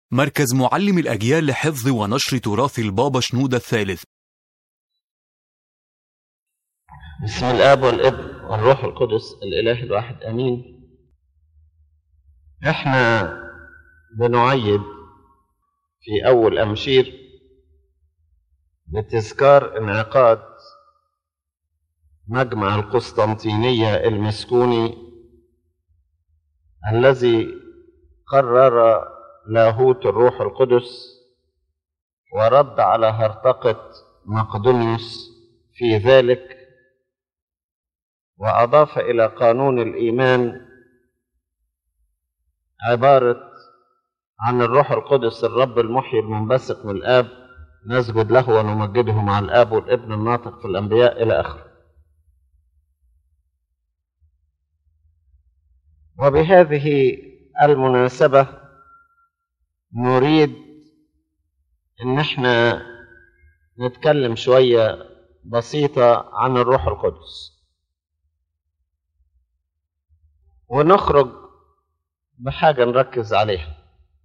مركز معلم الأجيال لحفظ ونشر تراث البابا شنودة الثالث بسم الاب والابن والروح القدس الاله الواحد امين احنا بنعيد في اول امشير بتذكار انعقاد مجمع القسطنطينيه المسكوني الذي قرر لاهوت الروح القدس ورد على هرطقه مقدونيوس في ذلك وأضاف إلى قانون الإيمان عبارة عن الروح القدس الرب المحيي المنبثق من الآب نسجد له ونمجده مع الآب والابن الناطق في الأنبياء إلى آخره وبهذه المناسبة نريد إن احنا نتكلم شوية بسيطة عن الروح القدس ونخرج بحاجة نركز عليها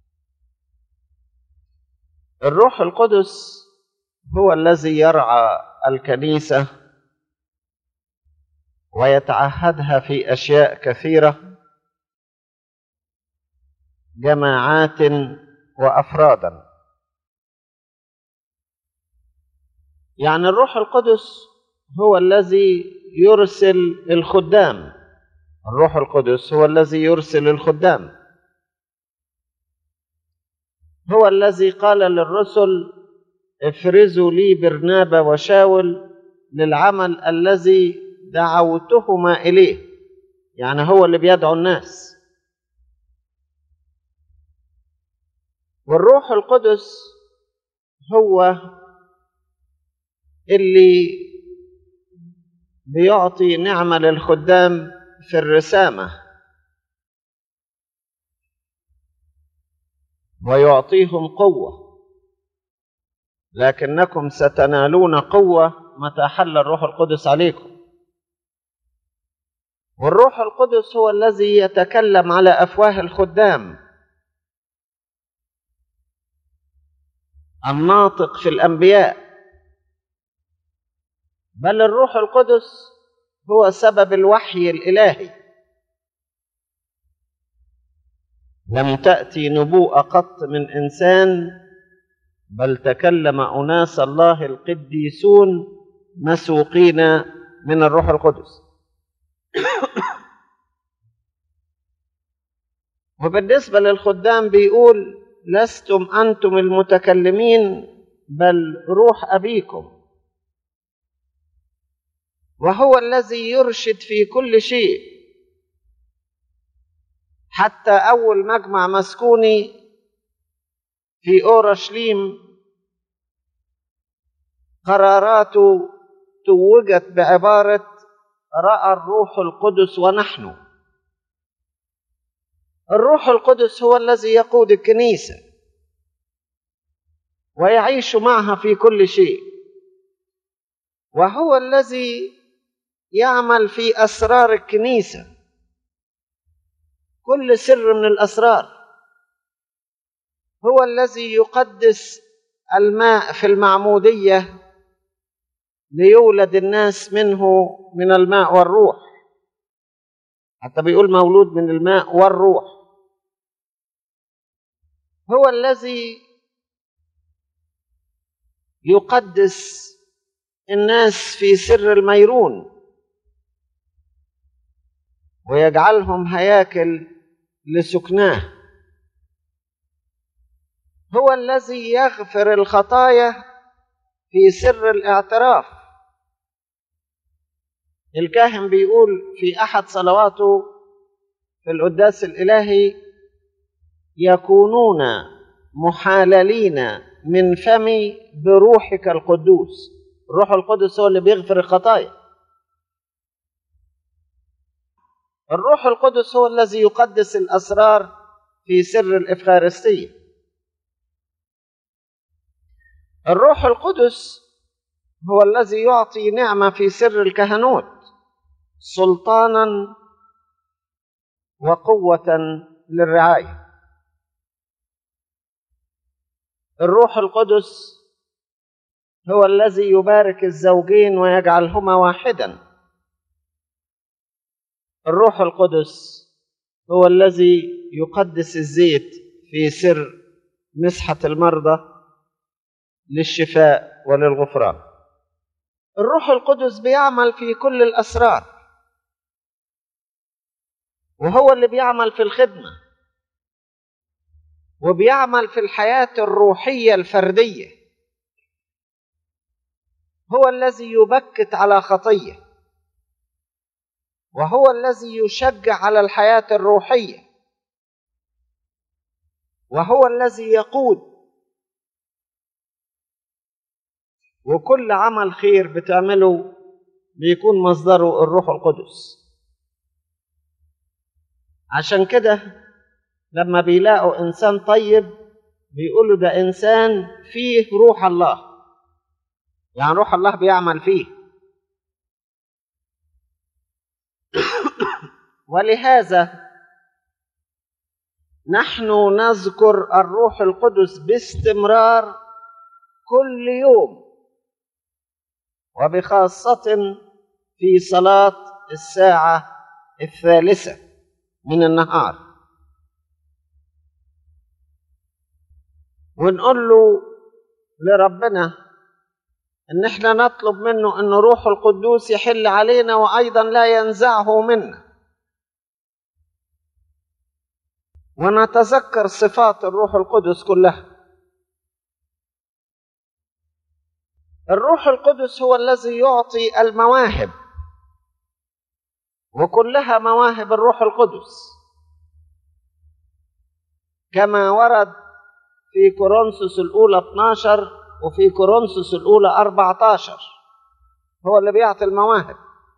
الروح القدس هو الذي يرعى الكنيسة ويتعهدها في أشياء كثيرة جماعات وأفرادا يعني الروح القدس هو الذي يرسل الخدام الروح القدس هو الذي يرسل الخدام هو الذي قال للرسل افرزوا لي برنابا وشاول للعمل الذي دعوتهما اليه يعني هو اللي بيدعو الناس والروح القدس هو اللي بيعطي نعمه للخدام في الرسامة ويعطيهم قوة لكنكم ستنالون قوة متى حل الروح القدس عليكم والروح القدس هو الذي يتكلم على أفواه الخدام الناطق في الأنبياء بل الروح القدس هو سبب الوحي الالهي لم تاتي نبوءه قط من انسان بل تكلم اناس الله القديسون مسوقين من الروح القدس وبالنسبه للخدام بيقول لستم انتم المتكلمين بل روح ابيكم وهو الذي يرشد في كل شيء حتى أول مجمع مسكوني في أورشليم قراراته توجت بعبارة رأى الروح القدس ونحن الروح القدس هو الذي يقود الكنيسة ويعيش معها في كل شيء وهو الذي يعمل في اسرار الكنيسه كل سر من الاسرار هو الذي يقدس الماء في المعموديه ليولد الناس منه من الماء والروح حتى بيقول مولود من الماء والروح هو الذي يقدس الناس في سر الميرون ويجعلهم هياكل لسكناه هو الذي يغفر الخطايا في سر الاعتراف الكاهن بيقول في احد صلواته في القداس الالهي يكونون محاللين من فمي بروحك القدوس الروح القدس هو اللي بيغفر الخطايا الروح القدس هو الذي يقدس الاسرار في سر الافخارستيه الروح القدس هو الذي يعطي نعمه في سر الكهنوت سلطانا وقوه للرعايه الروح القدس هو الذي يبارك الزوجين ويجعلهما واحدا الروح القدس هو الذي يقدس الزيت في سر مسحة المرضى للشفاء وللغفران الروح القدس بيعمل في كل الأسرار وهو اللي بيعمل في الخدمة وبيعمل في الحياة الروحية الفردية هو الذي يبكت على خطيه وهو الذي يشجع على الحياه الروحيه وهو الذي يقود وكل عمل خير بتعمله بيكون مصدره الروح القدس عشان كده لما بيلاقوا انسان طيب بيقولوا ده انسان فيه روح الله يعني روح الله بيعمل فيه ولهذا نحن نذكر الروح القدس باستمرار كل يوم وبخاصة في صلاة الساعة الثالثة من النهار ونقول له لربنا ان احنا نطلب منه ان روح القدوس يحل علينا وايضا لا ينزعه منا ونتذكر صفات الروح القدس كلها الروح القدس هو الذي يعطي المواهب وكلها مواهب الروح القدس كما ورد في كورنثوس الأولى 12 وفي كورنثوس الأولى 14 هو اللي بيعطي المواهب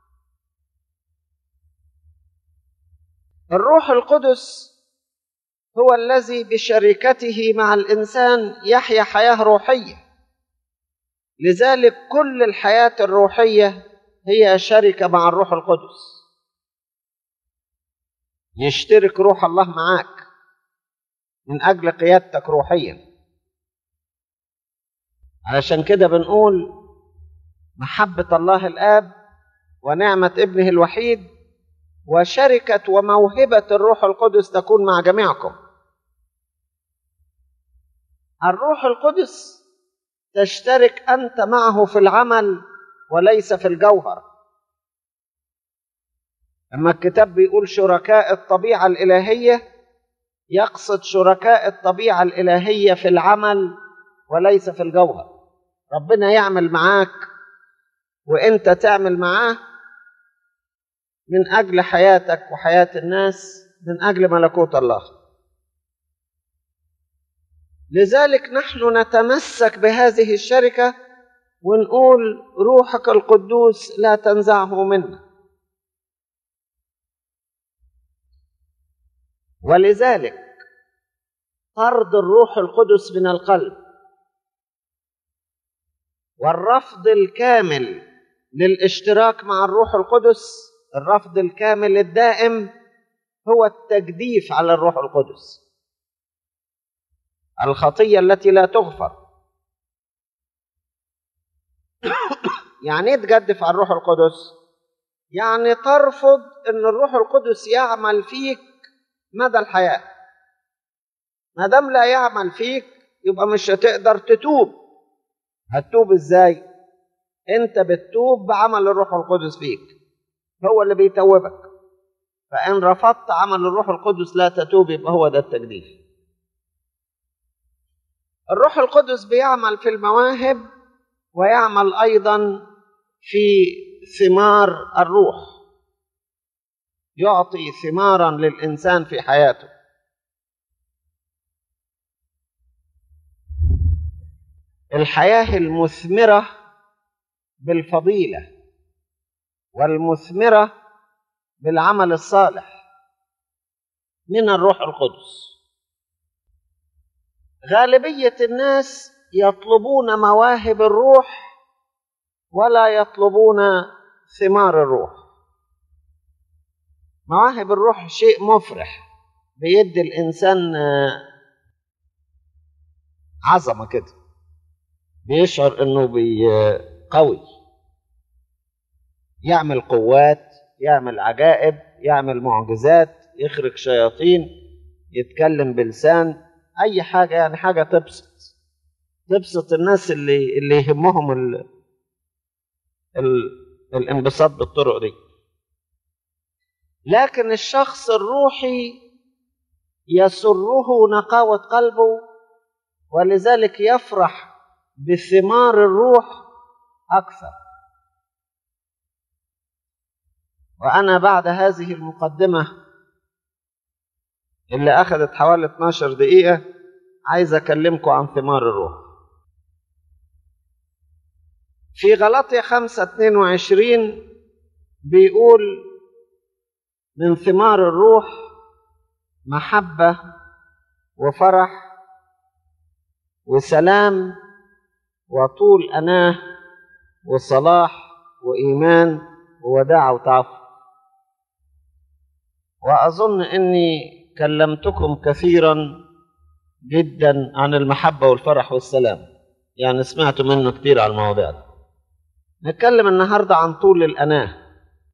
الروح القدس هو الذي بشركته مع الإنسان يحيا حياة روحية لذلك كل الحياة الروحية هي شركة مع الروح القدس يشترك روح الله معاك من أجل قيادتك روحيا علشان كده بنقول محبة الله الآب ونعمة ابنه الوحيد وشركة وموهبة الروح القدس تكون مع جميعكم الروح القدس تشترك أنت معه في العمل وليس في الجوهر لما الكتاب بيقول شركاء الطبيعة الإلهية يقصد شركاء الطبيعة الإلهية في العمل وليس في الجوهر ربنا يعمل معاك وانت تعمل معاه من اجل حياتك وحياه الناس من اجل ملكوت الله لذلك نحن نتمسك بهذه الشركه ونقول روحك القدوس لا تنزعه منا ولذلك طرد الروح القدس من القلب والرفض الكامل للاشتراك مع الروح القدس الرفض الكامل الدائم هو التجديف على الروح القدس الخطيه التي لا تغفر يعني ايه تجدف على الروح القدس يعني ترفض ان الروح القدس يعمل فيك مدى الحياه ما دام لا يعمل فيك يبقى مش هتقدر تتوب هتتوب ازاي انت بتتوب بعمل الروح القدس فيك هو اللي بيتوبك فان رفضت عمل الروح القدس لا تتوب يبقى هو ده التجديف الروح القدس بيعمل في المواهب ويعمل ايضا في ثمار الروح يعطي ثمارا للانسان في حياته الحياه المثمره بالفضيله والمثمره بالعمل الصالح من الروح القدس غالبيه الناس يطلبون مواهب الروح ولا يطلبون ثمار الروح مواهب الروح شيء مفرح بيدي الانسان عظمة كده بيشعر انه بي قوي يعمل قوات يعمل عجائب يعمل معجزات يخرج شياطين يتكلم بلسان اي حاجة يعني حاجة تبسط تبسط الناس اللي اللي يهمهم ال... ال... الانبساط بالطرق دي لكن الشخص الروحي يسره نقاوة قلبه ولذلك يفرح بثمار الروح أكثر وأنا بعد هذه المقدمة اللي أخذت حوالي 12 دقيقة عايز أكلمكم عن ثمار الروح في غلطية 5 22 بيقول من ثمار الروح محبة وفرح وسلام وطول أناه وصلاح وإيمان ووداع وتعفف وأظن أني كلمتكم كثيرا جدا عن المحبة والفرح والسلام يعني سمعت منه كثير على المواضيع دي نتكلم النهاردة عن طول الأناه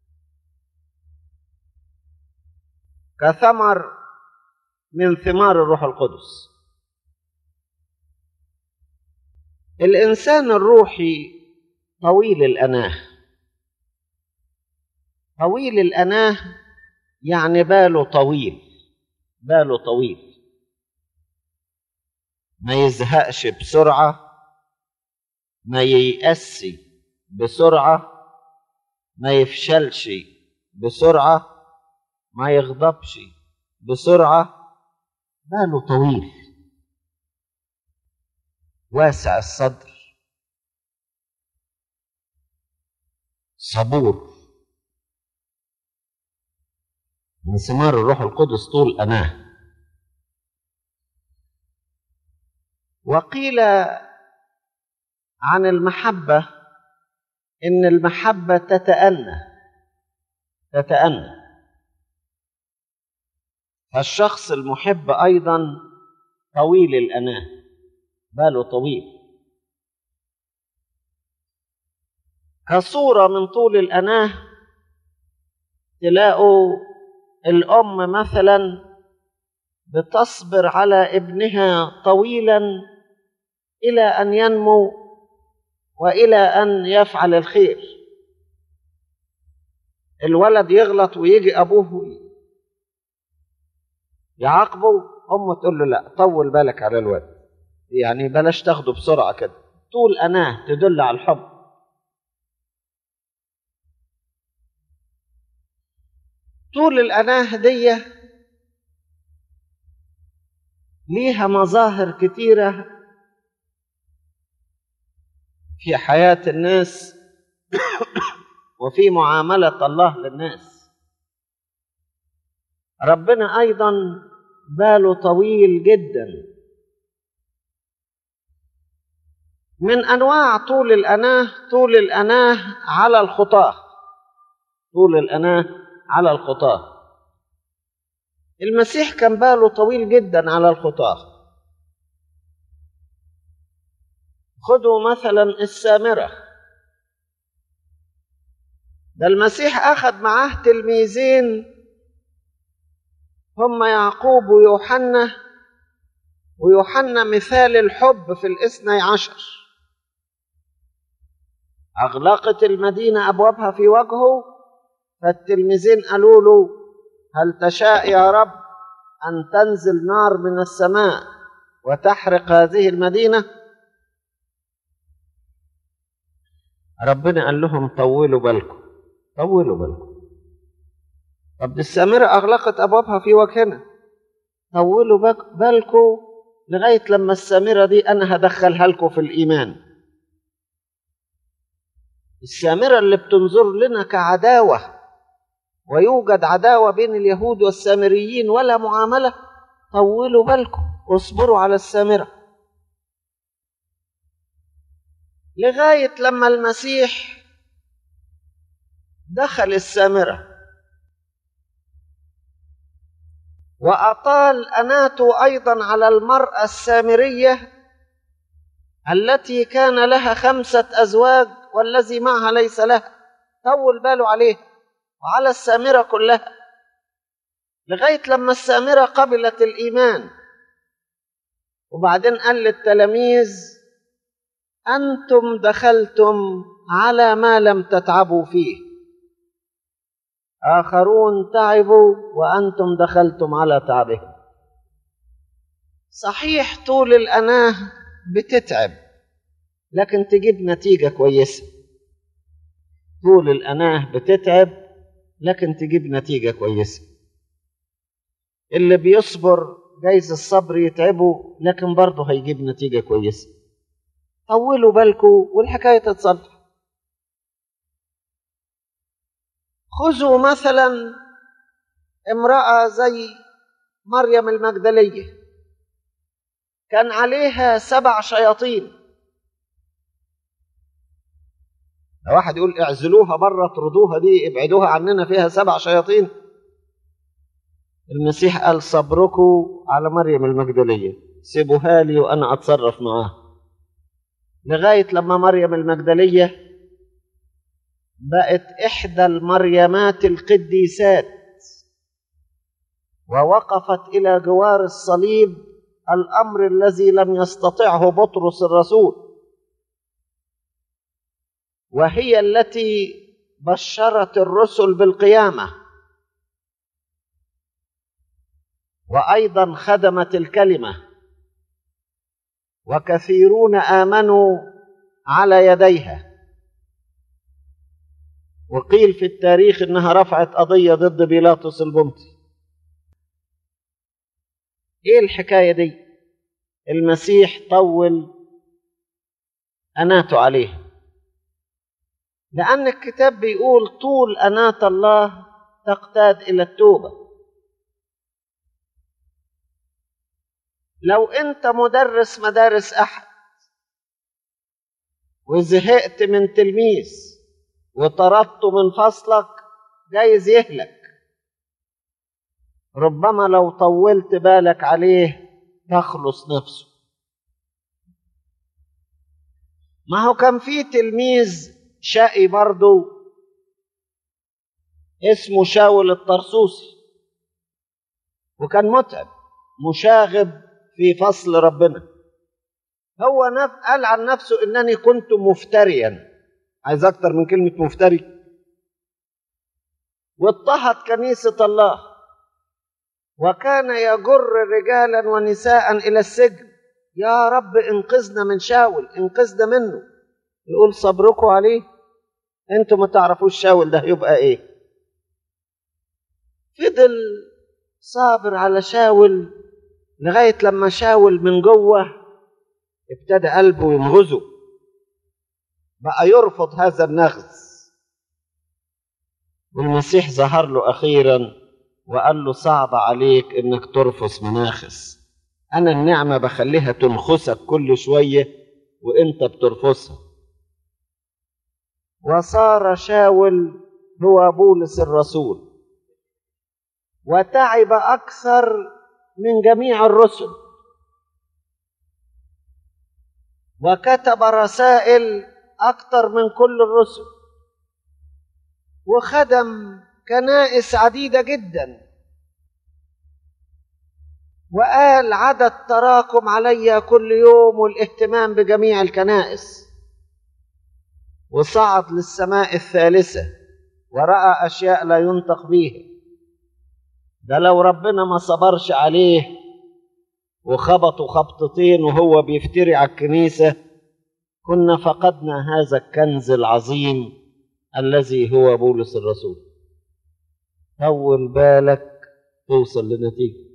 كثمر من ثمار الروح القدس الإنسان الروحي طويل الأناه طويل الأناه يعني باله طويل باله طويل ما يزهقش بسرعة ما ييأسي بسرعة ما يفشلش بسرعة ما يغضبش بسرعة باله طويل واسع الصدر صبور من ثمار الروح القدس طول أناه وقيل عن المحبة إن المحبة تتأنى تتأنى فالشخص المحب أيضا طويل الأناه باله طويل كصورة من طول الأناه تلاقوا الأم مثلا بتصبر على ابنها طويلا إلى أن ينمو وإلى أن يفعل الخير الولد يغلط ويجي أبوه يعاقبه أمه تقول له لا طول بالك على الولد يعني بلاش تاخده بسرعة كده طول أناه تدل على الحب طول الأناه دي ليها مظاهر كتيرة في حياة الناس وفي معاملة الله للناس ربنا أيضا باله طويل جدا من أنواع طول الأناه طول الأناه على الخطاة طول الأناه على الخطاة المسيح كان باله طويل جدا على الخطاة خذوا مثلا السامرة ده المسيح أخذ معاه تلميذين هم يعقوب ويوحنا ويوحنا مثال الحب في الاثني عشر أغلقت المدينة أبوابها في وجهه فالتلميذين قالوا له هل تشاء يا رب أن تنزل نار من السماء وتحرق هذه المدينة ربنا قال لهم طولوا بالكم طولوا بالكم طب دي السامرة أغلقت أبوابها في وجهنا طولوا بالكم لغاية لما السامرة دي أنا هدخلها لكم في الإيمان السامرة اللي بتنظر لنا كعداوة ويوجد عداوة بين اليهود والسامريين ولا معاملة طولوا بالكم واصبروا على السامرة لغاية لما المسيح دخل السامرة وأطال أناته أيضا على المرأة السامرية التي كان لها خمسة أزواج والذي معها ليس لها طول باله عليه وعلى السامرة كلها لغاية لما السامرة قبلت الإيمان وبعدين قال للتلاميذ أنتم دخلتم على ما لم تتعبوا فيه آخرون تعبوا وأنتم دخلتم على تعبهم صحيح طول الأناه بتتعب لكن تجيب نتيجة كويسة طول الأناه بتتعب لكن تجيب نتيجة كويسة اللي بيصبر جايز الصبر يتعبه لكن برضه هيجيب نتيجة كويسة طولوا بالكم والحكاية تتصلح خذوا مثلا امرأة زي مريم المجدلية كان عليها سبع شياطين لو واحد يقول اعزلوها بره اطردوها دي ابعدوها عننا فيها سبع شياطين المسيح قال صبركم على مريم المجدلية سيبوها لي وأنا أتصرف معاها لغاية لما مريم المجدلية بقت إحدى المريمات القديسات ووقفت إلى جوار الصليب الأمر الذي لم يستطعه بطرس الرسول وهي التي بشرت الرسل بالقيامه وايضا خدمت الكلمه وكثيرون امنوا على يديها وقيل في التاريخ انها رفعت قضيه ضد بيلاطس البنطي ايه الحكايه دي المسيح طول اناته عليه لان الكتاب بيقول طول اناه الله تقتاد الى التوبه لو انت مدرس مدارس احد وزهقت من تلميذ وطردته من فصلك جايز يهلك ربما لو طولت بالك عليه تخلص نفسه ما هو كان في تلميذ شقي برضه اسمه شاول الطرسوسي وكان متعب مشاغب في فصل ربنا هو نف... قال عن نفسه انني كنت مفتريا عايز اكتر من كلمه مفتري واضطهد كنيسه الله وكان يجر رجالا ونساء الى السجن يا رب انقذنا من شاول انقذنا منه يقول صبركم عليه انتوا ما تعرفوش شاول ده يبقى ايه فضل صابر على شاول لغاية لما شاول من جوه ابتدى قلبه ينغزه بقى يرفض هذا النغز والمسيح ظهر له أخيرا وقال له صعب عليك إنك ترفض مناخس أنا النعمة بخليها تنخسك كل شوية وإنت بترفضها وصار شاول هو بولس الرسول وتعب أكثر من جميع الرسل وكتب رسائل اكثر من كل الرسل وخدم كنائس عديده جدا وقال عدد تراكم علي كل يوم والاهتمام بجميع الكنائس وصعد للسماء الثالثه وراى اشياء لا ينطق بها ده لو ربنا ما صبرش عليه وخبطوا خبطتين وهو بيفتري على الكنيسة كنا فقدنا هذا الكنز العظيم الذي هو بولس الرسول طول بالك توصل لنتيجة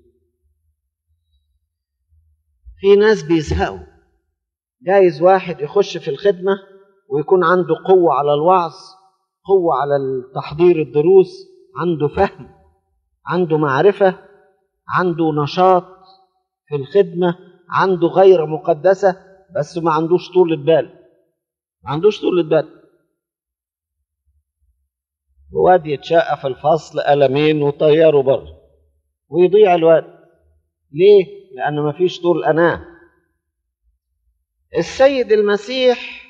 في ناس بيزهقوا جايز واحد يخش في الخدمة ويكون عنده قوة على الوعظ قوة على تحضير الدروس عنده فهم عنده معرفة عنده نشاط في الخدمة عنده غير مقدسة بس ما عندوش طولة بال ما عندوش طولة بال وواد يتشقى في الفصل قلمين وطيره بره ويضيع الوقت ليه؟ لأنه ما فيش طول أناه السيد المسيح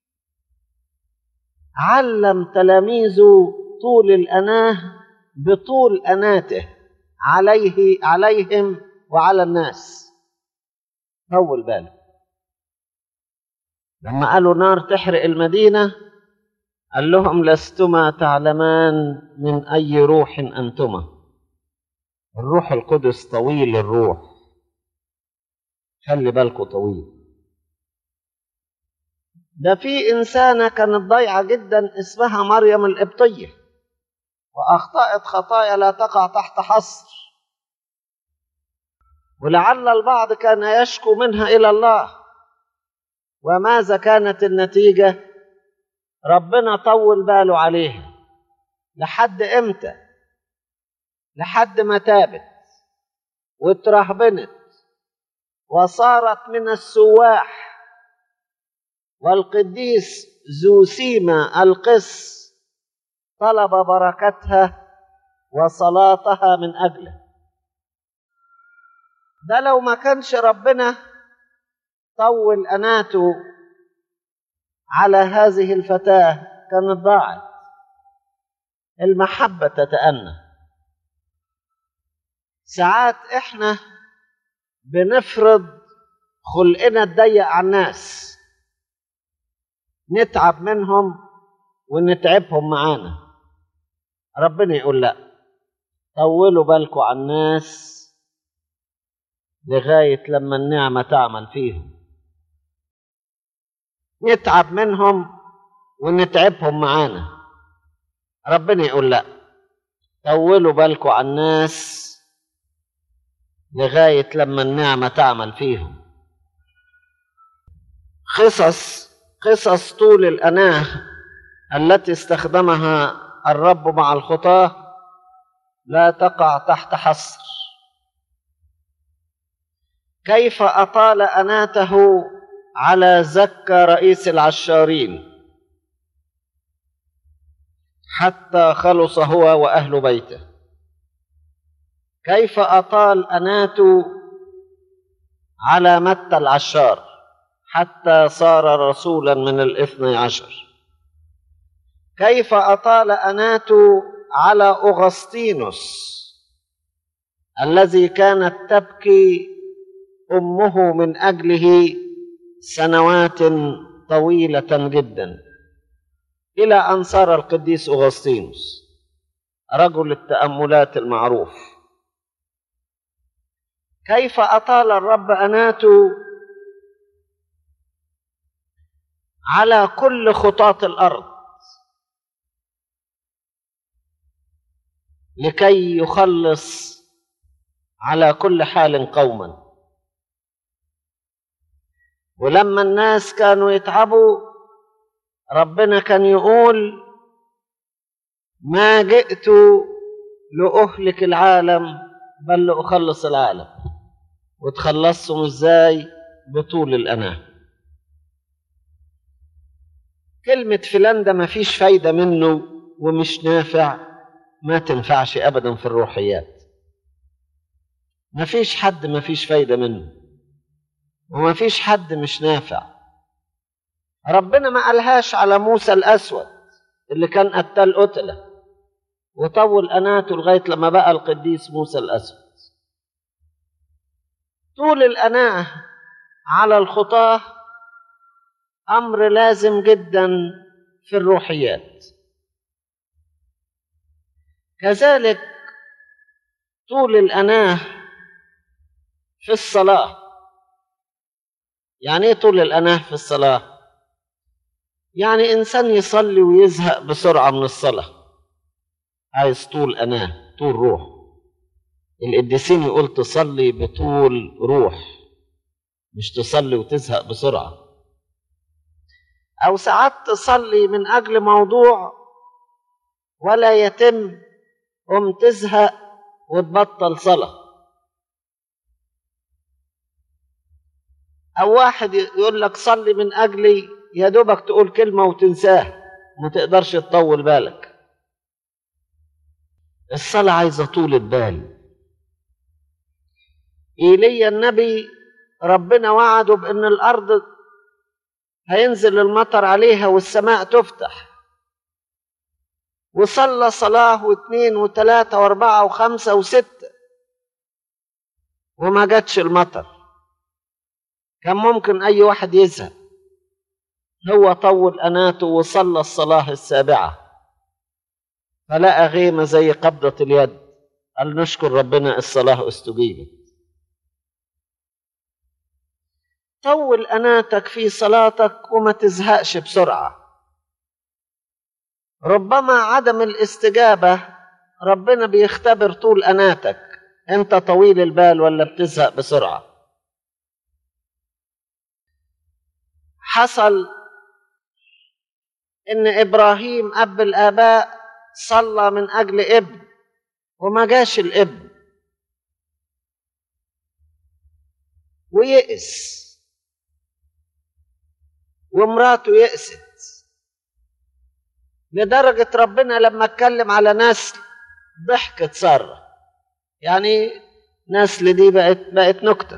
علم تلاميذه طول الأناه بطول أناته عليه عليهم وعلى الناس طول بالك لما قالوا نار تحرق المدينة قال لهم لستما تعلمان من أي روح أنتما الروح القدس طويل الروح خلي بالكم طويل ده في إنسانة كانت ضايعة جدا اسمها مريم القبطية وأخطأت خطايا لا تقع تحت حصر ولعل البعض كان يشكو منها إلى الله وماذا كانت النتيجة ربنا طول باله عليها لحد إمتى لحد ما تابت واترهبنت وصارت من السواح والقديس زوسيما القس طلب بركتها وصلاتها من اجله ده لو ما كانش ربنا طول اناته على هذه الفتاه كانت ضاعت المحبه تتأنى ساعات احنا بنفرض خلقنا الضيق على الناس نتعب منهم ونتعبهم معانا ربنا يقول لا طولوا بالكم على الناس لغاية لما النعمة تعمل فيهم نتعب منهم ونتعبهم معانا ربنا يقول لا طولوا بالكم على الناس لغاية لما النعمة تعمل فيهم قصص قصص طول الأناه التي استخدمها الرب مع الخطاة لا تقع تحت حصر كيف أطال أناته على زكى رئيس العشارين حتى خلص هو وأهل بيته كيف أطال أناته على متى العشار حتى صار رسولا من الاثني عشر كيف أطال أناته على أغسطينوس الذي كانت تبكي أمه من أجله سنوات طويلة جدا إلى أن صار القديس أغسطينوس رجل التأملات المعروف كيف أطال الرب أناته على كل خطاة الأرض لكي يخلص على كل حال قوما ولما الناس كانوا يتعبوا ربنا كان يقول ما جئت لأهلك العالم بل لأخلص العالم وتخلصهم ازاي بطول الأناه كلمة فلان ده مفيش فايدة منه ومش نافع ما تنفعش أبدا في الروحيات مفيش حد مفيش فايدة منه ومفيش حد مش نافع ربنا ما قالهاش على موسى الأسود اللي كان قتال قتلة وطول أناته لغاية لما بقى القديس موسى الأسود طول الأناة على الخطاه امر لازم جدا في الروحيات كذلك طول الاناه في الصلاه يعني ايه طول الاناه في الصلاه يعني انسان يصلي ويزهق بسرعه من الصلاه عايز طول اناه طول روح القديسين يقول تصلي بطول روح مش تصلي وتزهق بسرعه أو ساعات تصلي من أجل موضوع ولا يتم قم تزهق وتبطل صلاة أو واحد يقول لك صلي من أجلي يا دوبك تقول كلمة وتنساها ما تقدرش تطول بالك الصلاة عايزة طولة بال إيليا النبي ربنا وعده بأن الأرض هينزل المطر عليها والسماء تفتح وصلى صلاة واثنين وثلاثة واربعة وخمسة وستة وما جاتش المطر كان ممكن أي واحد يزهق هو طول أناته وصلى الصلاة السابعة فلقى غيمة زي قبضة اليد قال نشكر ربنا الصلاة استجيبت طول أناتك في صلاتك وما تزهقش بسرعة ربما عدم الاستجابة ربنا بيختبر طول أناتك أنت طويل البال ولا بتزهق بسرعة حصل إن إبراهيم أب الآباء صلى من أجل ابن وما جاش الابن ويئس ومراته يئست لدرجة ربنا لما اتكلم على نسل ضحكت سارة يعني نسل دي بقت بقت نكتة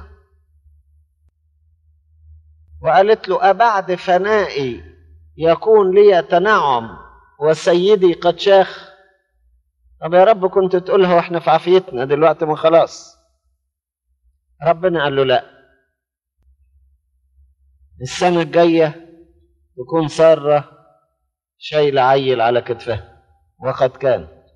وقالت له أبعد فنائي يكون لي تنعم وسيدي قد شاخ طب يا رب كنت تقولها واحنا في عافيتنا دلوقتي ما خلاص ربنا قال له لا السنة الجاية تكون سارة شايلة عيل على كتفها وقد كان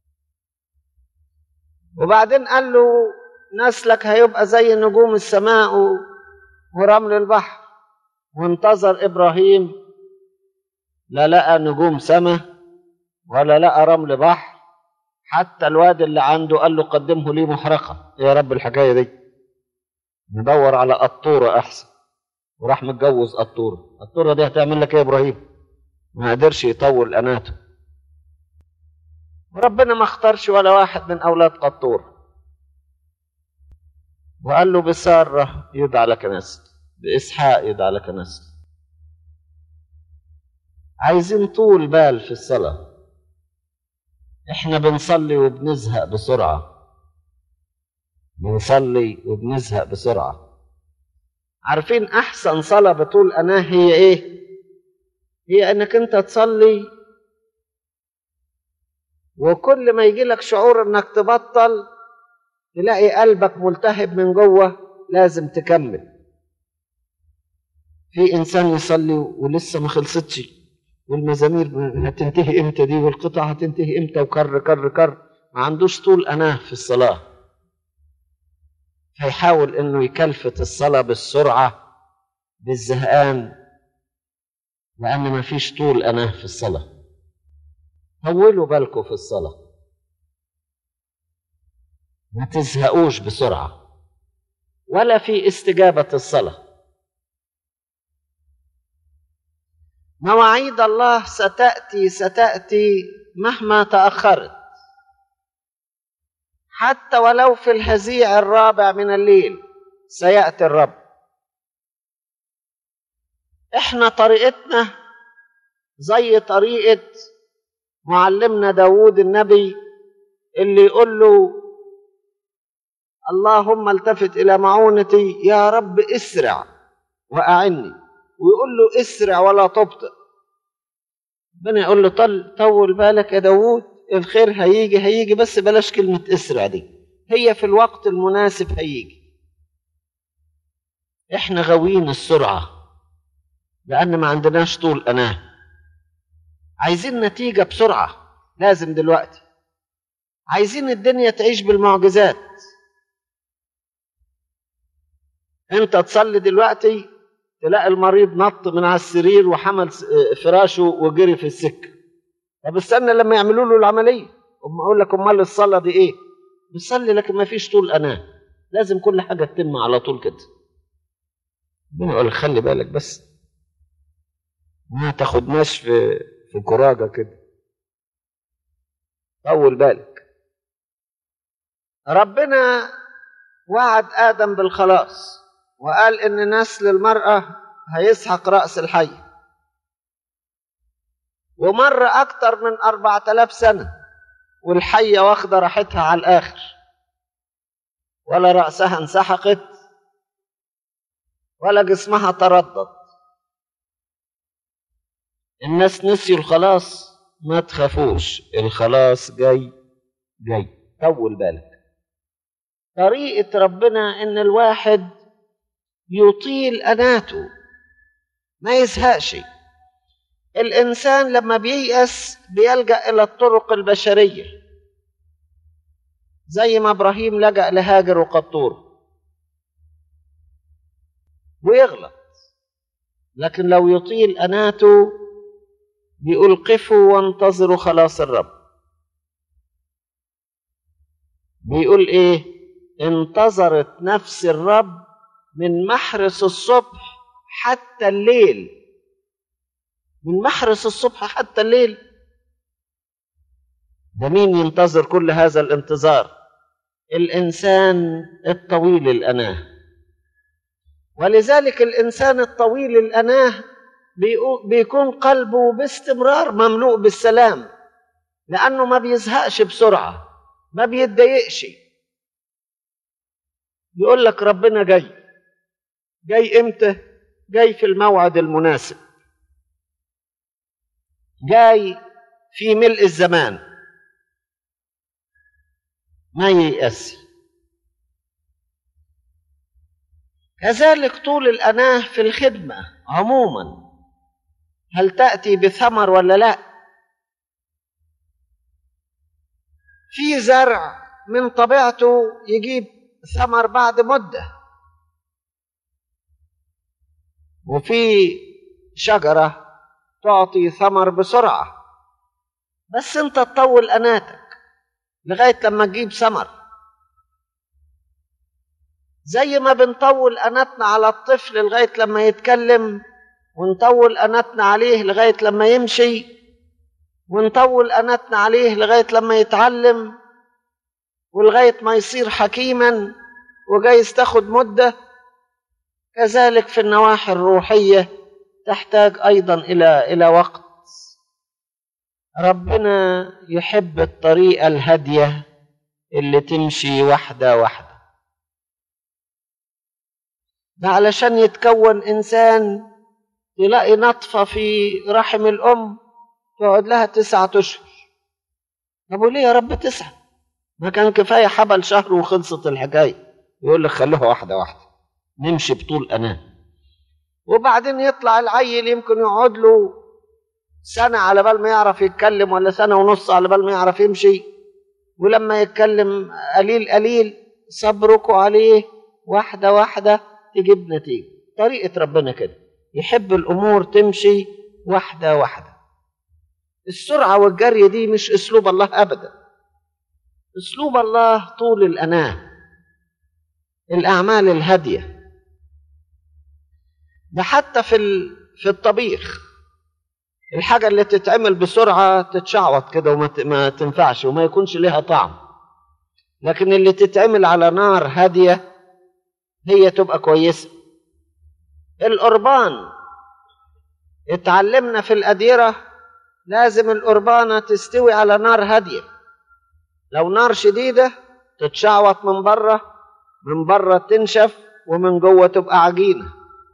وبعدين قال له نسلك هيبقى زي نجوم السماء ورمل البحر وانتظر إبراهيم لا لقى نجوم سماء ولا لقى رمل بحر حتى الواد اللي عنده قال له قدمه لي محرقة يا رب الحكاية دي ندور على قطورة أحسن وراح متجوز قطورة قطورة دي هتعمل لك ايه يا إبراهيم ما قدرش يطول أناته وربنا ما اختارش ولا واحد من أولاد قطورة وقال له بسارة يدعى لك نسل بإسحاق يدعى لك نسل عايزين طول بال في الصلاة احنا بنصلي وبنزهق بسرعة بنصلي وبنزهق بسرعة عارفين أحسن صلاة بطول أنا هي إيه؟ هي إنك أنت تصلي وكل ما يجي لك شعور إنك تبطل تلاقي قلبك ملتهب من جوه لازم تكمل في إنسان يصلي ولسه ما خلصتش والمزامير هتنتهي امتى دي والقطع هتنتهي امتى وكر كر كر ما عندوش طول أناه في الصلاة هيحاول انه يكلفت الصلاة بالسرعة بالزهقان لأن ما فيش طول أناه في الصلاة طولوا بالكم في الصلاة ما تزهقوش بسرعة ولا في استجابة الصلاة مواعيد الله ستأتي ستأتي مهما تأخرت حتى ولو في الهزيع الرابع من الليل سيأتي الرب احنا طريقتنا زي طريقة معلمنا داود النبي اللي يقول له اللهم التفت إلى معونتي يا رب اسرع وأعني ويقول له اسرع ولا تبطئ ربنا يقول له طل طول بالك يا داود الخير هيجي هيجي بس بلاش كلمة اسرع دي هي في الوقت المناسب هيجي احنا غاويين السرعة لأن ما عندناش طول أناه عايزين نتيجة بسرعة لازم دلوقتي عايزين الدنيا تعيش بالمعجزات انت تصلي دلوقتي تلاقي المريض نط من على السرير وحمل فراشه وجري في السكه طب استنى لما يعملوا له العمليه أم اقول لك امال الصلاه دي ايه بيصلي لكن ما فيش طول اناه لازم كل حاجه تتم على طول كده ربنا يقول خلي بالك بس ما تاخدناش في في كراجه كده طول بالك ربنا وعد ادم بالخلاص وقال ان نسل المراه هيسحق راس الحي ومر أكتر من أربعة آلاف سنة والحية واخدة راحتها على الآخر ولا رأسها انسحقت ولا جسمها تردد الناس نسيوا الخلاص ما تخافوش الخلاص جاي جاي طول بالك طريقة ربنا إن الواحد يطيل أناته ما يزهقش الإنسان لما بييأس بيلجأ إلى الطرق البشرية زي ما إبراهيم لجأ لهاجر وقطور ويغلط لكن لو يطيل أناته بيقول قفوا وانتظروا خلاص الرب بيقول ايه انتظرت نفس الرب من محرس الصبح حتى الليل من محرس الصبح حتى الليل ده مين ينتظر كل هذا الانتظار الانسان الطويل الاناه ولذلك الانسان الطويل الاناه بيكون قلبه باستمرار مملوء بالسلام لانه ما بيزهقش بسرعه ما بيتضايقش يقول لك ربنا جاي جاي امتى جاي في الموعد المناسب جاي في ملء الزمان ما ييأس كذلك طول الأناه في الخدمة عموما هل تأتي بثمر ولا لا في زرع من طبيعته يجيب ثمر بعد مدة وفي شجرة تعطي ثمر بسرعة بس انت تطول أناتك لغاية لما تجيب ثمر زي ما بنطول أناتنا على الطفل لغاية لما يتكلم ونطول أناتنا عليه لغاية لما يمشي ونطول أناتنا عليه لغاية لما يتعلم ولغاية ما يصير حكيما وجايز تاخد مدة كذلك في النواحي الروحية تحتاج أيضا إلى إلى وقت ربنا يحب الطريقة الهادية اللي تمشي واحدة واحدة ده علشان يتكون إنسان تلاقي نطفة في رحم الأم تقعد لها تسعة أشهر طب وليه يا رب تسعة؟ ما كان كفاية حبل شهر وخلصت الحكاية يقول لك خلوها واحدة واحدة نمشي بطول أناه وبعدين يطلع العيل يمكن يقعد له سنة على بال ما يعرف يتكلم ولا سنة ونص على بال ما يعرف يمشي ولما يتكلم قليل قليل صبركوا عليه واحدة واحدة تجيب نتيجة طريقة ربنا كده يحب الأمور تمشي واحدة واحدة السرعة والجري دي مش أسلوب الله أبدا أسلوب الله طول الأناه الأعمال الهادية ده حتى في في الطبيخ الحاجة اللي تتعمل بسرعة تتشعوط كده وما ما تنفعش وما يكونش لها طعم لكن اللي تتعمل على نار هادية هي تبقى كويسة القربان اتعلمنا في الأديرة لازم القربانة تستوي على نار هادية لو نار شديدة تتشعوط من بره من بره تنشف ومن جوه تبقى عجينة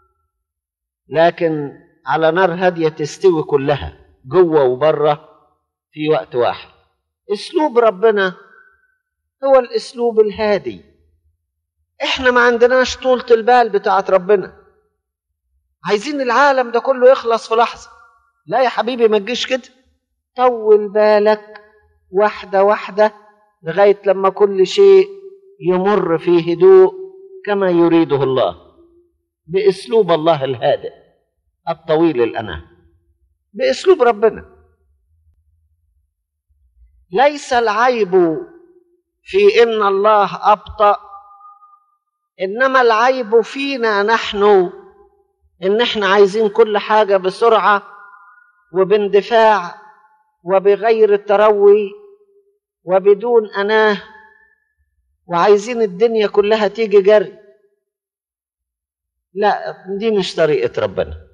لكن على نار هادية تستوي كلها جوه وبره في وقت واحد اسلوب ربنا هو الاسلوب الهادي احنا ما عندناش طولة البال بتاعت ربنا عايزين العالم ده كله يخلص في لحظة لا يا حبيبي ما تجيش كده طول بالك واحدة واحدة لغاية لما كل شيء يمر في هدوء كما يريده الله باسلوب الله الهادئ الطويل الاناه باسلوب ربنا ليس العيب في ان الله ابطا انما العيب فينا نحن ان احنا عايزين كل حاجه بسرعه وباندفاع وبغير تروي وبدون اناه وعايزين الدنيا كلها تيجي جري لا دي مش طريقه ربنا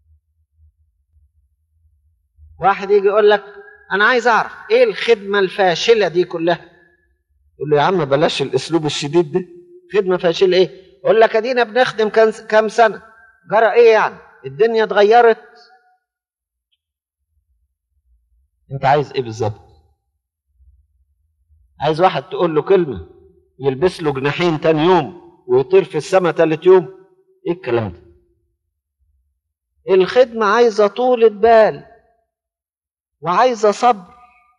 واحد يجي يقول لك انا عايز اعرف ايه الخدمه الفاشله دي كلها يقول له يا عم بلاش الاسلوب الشديد ده خدمه فاشله ايه يقول لك ادينا بنخدم كام سنه جرى ايه يعني الدنيا اتغيرت انت عايز ايه بالظبط عايز واحد تقول له كلمة يلبس له جناحين تاني يوم ويطير في السماء تالت يوم ايه الكلام ده الخدمة عايزة طولة بال وعايزة صبر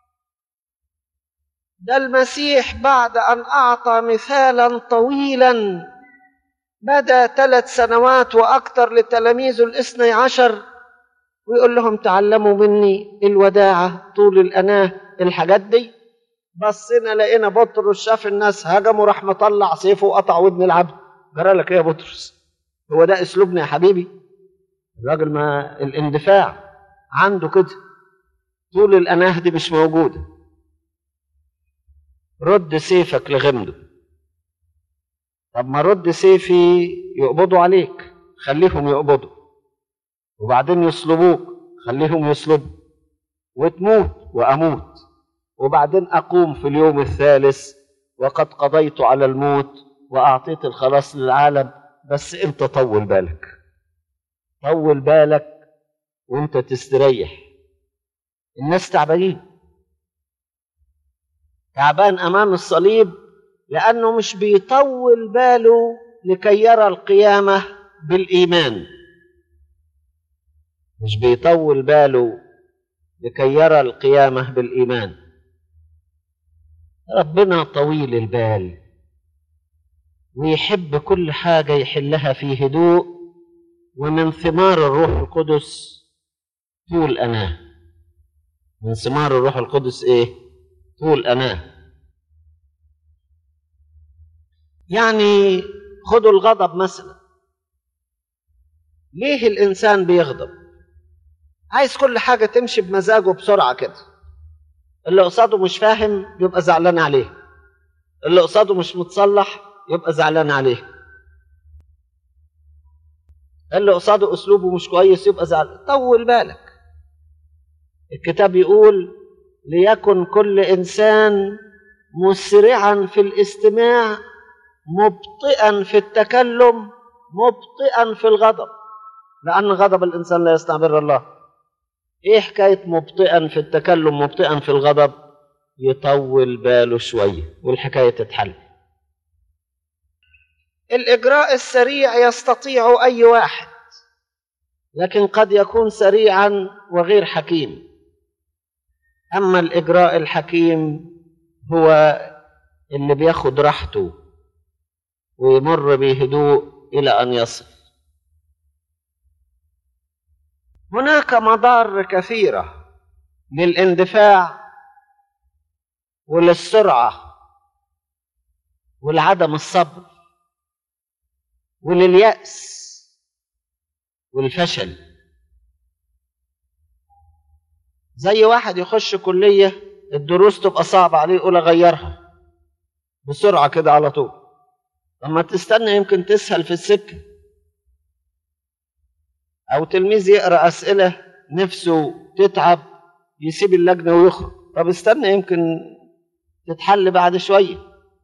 ده المسيح بعد أن أعطى مثالا طويلا بدا ثلاث سنوات وأكثر لتلاميذه الاثني عشر ويقول لهم تعلموا مني الوداعة طول الأناة الحاجات دي بصينا لقينا بطرس شاف الناس هجموا راح مطلع سيفه وقطع ودن العبد جرى لك ايه يا بطرس هو ده اسلوبنا يا حبيبي الراجل ما الاندفاع عنده كده طول الأناه دي مش موجودة رد سيفك لغمده طب ما رد سيفي يقبضوا عليك خليهم يقبضوا وبعدين يصلبوك خليهم يصلبوا وتموت وأموت وبعدين أقوم في اليوم الثالث وقد قضيت على الموت وأعطيت الخلاص للعالم بس أنت طول بالك طول بالك وأنت تستريح الناس تعبانين تعبان أمام الصليب لأنه مش بيطول باله لكي يرى القيامة بالإيمان مش بيطول باله لكي يرى القيامة بالإيمان ربنا طويل البال ويحب كل حاجة يحلها في هدوء ومن ثمار الروح القدس طول أناه من ثمار الروح القدس إيه؟ طول أناه يعني خدوا الغضب مثلا ليه الإنسان بيغضب؟ عايز كل حاجة تمشي بمزاجه بسرعة كده اللي قصاده مش فاهم يبقى زعلان عليه اللي قصاده مش متصلح يبقى زعلان عليه اللي قصاده اسلوبه مش كويس يبقى زعلان طول بالك الكتاب يقول ليكن كل انسان مسرعا في الاستماع مبطئا في التكلم مبطئا في الغضب لان غضب الانسان لا يستعبر الله ايه حكايه مبطئا في التكلم مبطئا في الغضب يطول باله شويه والحكايه تتحل الاجراء السريع يستطيع اي واحد لكن قد يكون سريعا وغير حكيم اما الاجراء الحكيم هو اللي بياخد راحته ويمر بهدوء الى ان يصل هناك مضار كثيره للاندفاع وللسرعه ولعدم الصبر وللياس والفشل زي واحد يخش كليه الدروس تبقى صعبه عليه يقول اغيرها بسرعه كده على طول لما تستنى يمكن تسهل في السكه او تلميذ يقرا اسئله نفسه تتعب يسيب اللجنه ويخرج طب استنى يمكن تتحل بعد شويه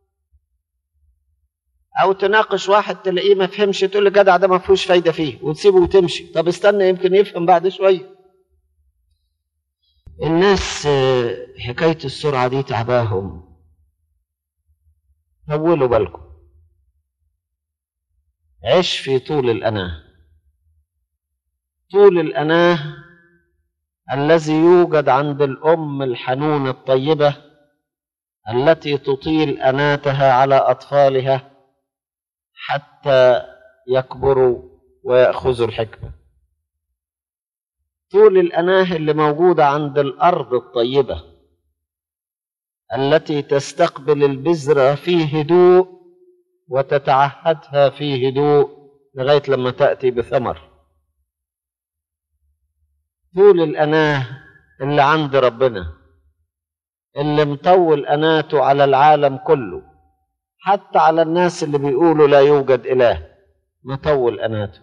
او تناقش واحد تلاقيه ما فهمش تقول له جدع ده ما فيهوش فايده فيه وتسيبه وتمشي طب استنى يمكن يفهم بعد شويه الناس حكايه السرعه دي تعباهم طولوا بالكم عش في طول الاناه طول الاناه الذي يوجد عند الام الحنونه الطيبه التي تطيل اناتها على اطفالها حتى يكبروا وياخذوا الحكمه طول الاناه اللي موجوده عند الارض الطيبه التي تستقبل البذره في هدوء وتتعهدها في هدوء لغايه لما تاتي بثمر طول الأناه اللي عند ربنا اللي مطول أناته على العالم كله حتى على الناس اللي بيقولوا لا يوجد إله مطول أناته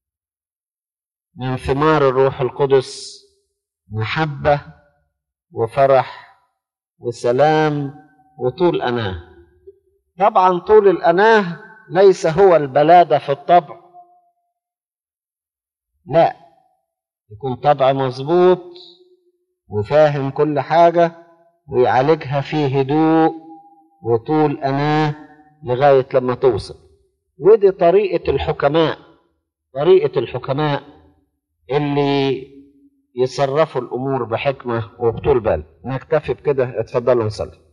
من ثمار الروح القدس محبة وفرح وسلام وطول أناه طبعا طول الأناه ليس هو البلادة في الطبع لا يكون طبع مظبوط وفاهم كل حاجة ويعالجها في هدوء وطول أناه لغاية لما توصل ودي طريقة الحكماء طريقة الحكماء اللي يصرفوا الأمور بحكمة وبطول بال نكتفي بكده اتفضلوا نصلي